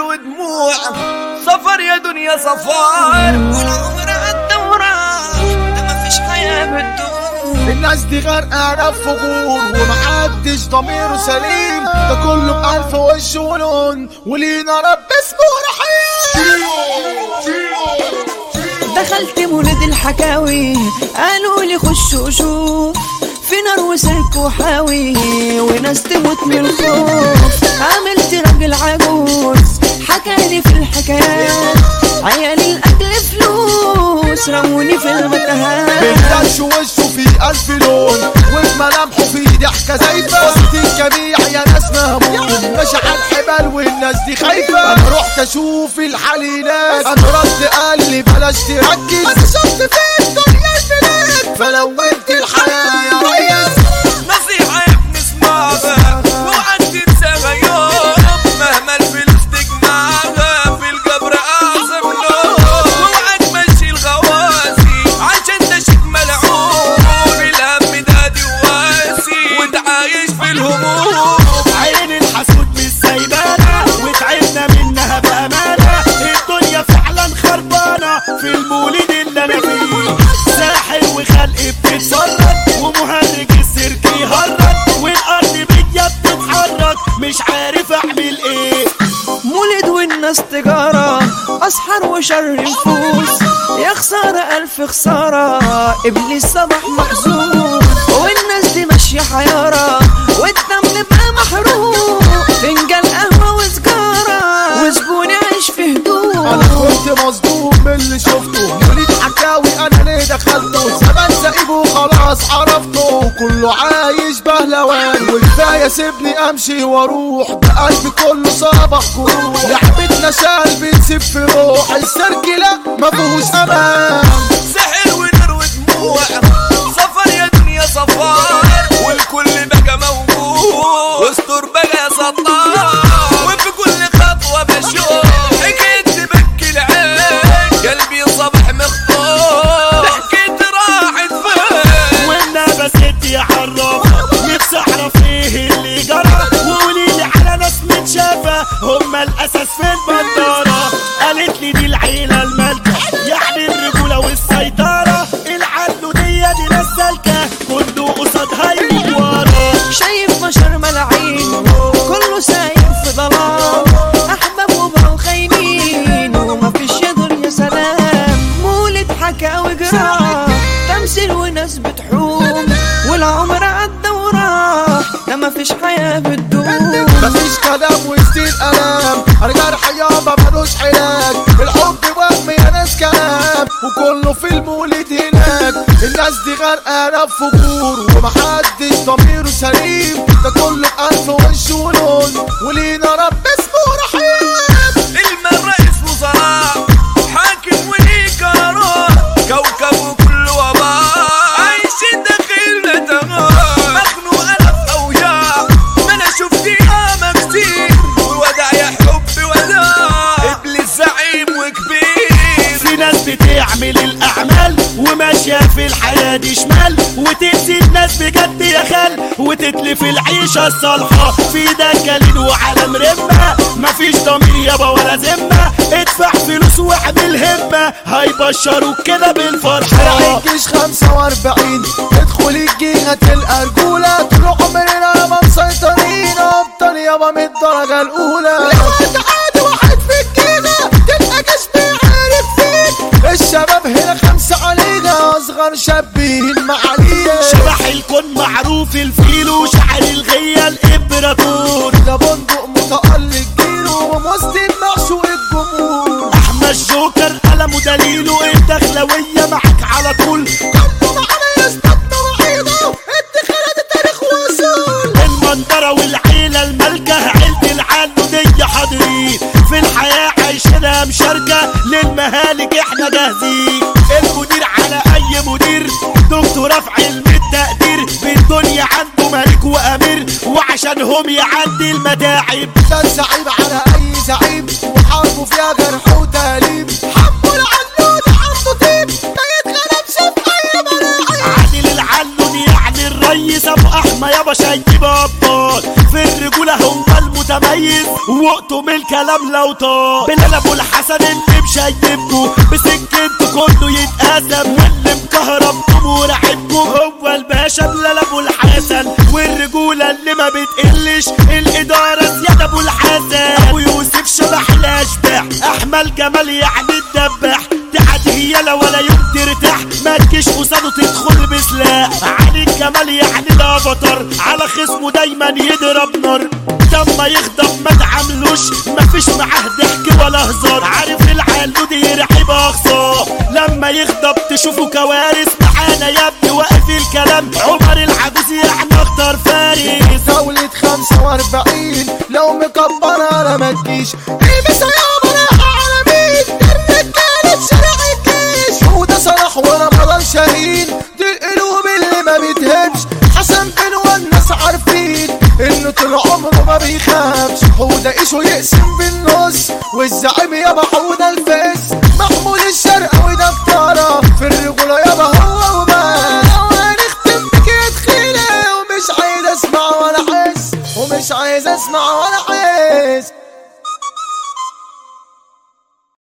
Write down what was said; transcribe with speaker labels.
Speaker 1: ودموع سفر يا دنيا سفر والعمر عالدورة ده مفيش حياة بتدوم
Speaker 2: الناس دي غرقانة في فجور ومحدش ضميره سليم ده كله بألف وش ولون ولينا رب اسمه رحيم
Speaker 3: دخلت مولد الحكاوي قالوا لي خش وشوف في نار وسلك وحاوي وناس تموت من الخوف عملت راجل عجوز حكالي في الحكايات عيالي الاكل فلوس رموني في المتاهات
Speaker 2: بيدش وشه في ألف لون وفي ملامحه في ضحكة زايفة وسط الجميع يا ناس مهموم ماشي على الحبال والناس دي خايفة أنا رحت أشوف الحليلات أنا رد قال لي بلاش تركز أنا شفت في الدنيا البلاد فلونت الحياة يا ريس
Speaker 1: نصيحة يا ابني اسمعها واوعك تنساها يوم مهما الفلوس تجمعها في القبر اعظم نوم واوعك تمشي الغواسي عشان ده شيء ملعون الهم دادي واسي وتعايش في الهموم
Speaker 4: عين الحسود مش سايبانا وتعبنا منها بأمانة الدنيا فعلا خربانة في المولد اللي أنا فيه ساحر وخلق بتتسرد ومهرج السيرك يهرج والأرض بيا بتتحرك مش عارف أعمل إيه
Speaker 3: مولد والناس تجارة أسحر وشر نفوس يا خسارة ألف خسارة إبليس صبح محزون والناس دي ماشية حيارة والدم بقى محروق فنجان قهوة وسجارة وزبون عايش في هدوء
Speaker 2: انا كنت مصدوم من اللي شفته وليد حكاوي انا ليه دخلته زمان سايبه خلاص عرفته كله عايش بهلوان وكفايه سيبني امشي واروح ده قلبي كله صابح جروح لعبتنا شال بتسيب في روح السيرك لا ما فيهوش امان
Speaker 1: سحر ونار ودموع سفر يا دنيا سفر والكل بقى موجود واستر بقى سطار وفي كل خطوة بشوف حكيت تبكي العين قلبي صبح مخطوف ضحكت راحت فين
Speaker 4: وانا بسد يا حرافة نفسي اعرف ايه اللي جرى وقولي لي على ناس متشافة هما الاساس في البندارة قالت لي دي العيلة المالكة يعني الرجولة والسيطرة العدل دي دي ناس سالكة كله قصادها يجي ورا
Speaker 3: شايف بشر ملاعين كله سايب في ضلال احباب وبقوا خاينين ومفيش يا دنيا سلام مولد حكاوي جراح تمثيل وناس بتحوم والعمر عدى وراح ده مفيش حياة بتدوم
Speaker 2: مفيش كلام وستيل الام انا جرح يابا ملوش علاج الحب وهم يا ناس كلام وكله في المولد هناك الناس دي غرقانه في فجور ومحدش ضميره سليم ده كله بألف وش ولون ولينا رب اسمه رحيم
Speaker 1: المال رئيس وزراء حاكم وليه قرار كوكب وكل وباء عايشين داخل متغار مخنوق ألف أوجاع ما أنا شفت ياما كتير ووداع يا حب وداع إبليس زعيم وكبير
Speaker 4: في ناس بتعمل الاعمال وماشيه في الحياه دي شمال وتأذي الناس بجد يا خال وتتلف العيشه الصالحه في دجالين وعلى مرمه مفيش ضمير يابا ولا ذمه ادفع فلوس واعمل همه هيبشروك كده بالفرحه
Speaker 2: هيجيش 45 ادخل الجيهة تلقى رجولة طول عمرنا ما مسيطرين ابطال يابا من الدرجة الأولى لو انت عادي واحد في الجيهة تلقى جسمي عارف فيك الشباب هنا خمسة علينا أصغر شابين معالينا
Speaker 4: شبح الكون معروف الفيلو شعر الغية الامبراطور
Speaker 2: ده بندق متألق جيله ومسلم معشوق الجمهور
Speaker 4: احمد جوكر قلمه دليله الدخلوية معاك على طول
Speaker 2: كله معانا يثبت مواعيده ادخال التاريخ وصول
Speaker 4: المنظرة والعيلة المالكة عيلة العنودية حاضرين في الحياة عايشينها مشاركة للمهالك احنا جاهزين المدير على اي مدير دكتور رفع علم التقدير بالدنيا عنده ملك وامير وعشانهم يعدي المتاعب
Speaker 2: ده زعيم على اي زعيم وحربه فيها جرح وتهليم حبه العنود عنده تيم ما يتغلبش في اي ملاعب
Speaker 4: عادل العنود يعني الريس ابو احمى يابا شايب ابطال في الرجولة هو المتميز متميز وقته من الكلام لو طار بلال ابو الحسن اللي مشيبكوا بسكنته كله يتقاسم واللي مكهربكم وراعبكم هو الباشا بلال ابو الحسن والرجوله اللي ما بتقلش الاداره زياد ابو الحسن ابو يوسف شبح الاشباح احمل جمال يعني الدباح تعدي يلا ولا يوم ترتاح ما تجيش قصاده تدخل بسلاح علي الجمال يعني الافاتار على خصمه دايما يضرب نار لما يغضب ما تعاملوش مفيش معاه ضحك ولا هزار عارف العلود يرحب اخصار لما يغضب تشوفه كوارث معانا يا ابني واقف الكلام عمر العجوز يعني اختار فارس
Speaker 2: دولة خمسة واربعين لو مكبرة انا ما تجيش البس يابا رايحة على مين الرجالة شارع الجيش وده صلاح وانا مروان شاهين دي القلوب اللي ما بتهمش حسن بن والناس عارفين انه طول عمره ما بيخافش حودة ايشه يقسم بالنص والزعيم يابا حودة الفيس محمود الشرقاوي ده بطارة في الرجولة يابا هو وبس وهنختم بك يا تخيلة ومش عايز اسمع ولا احس ومش عايز اسمع ولا احس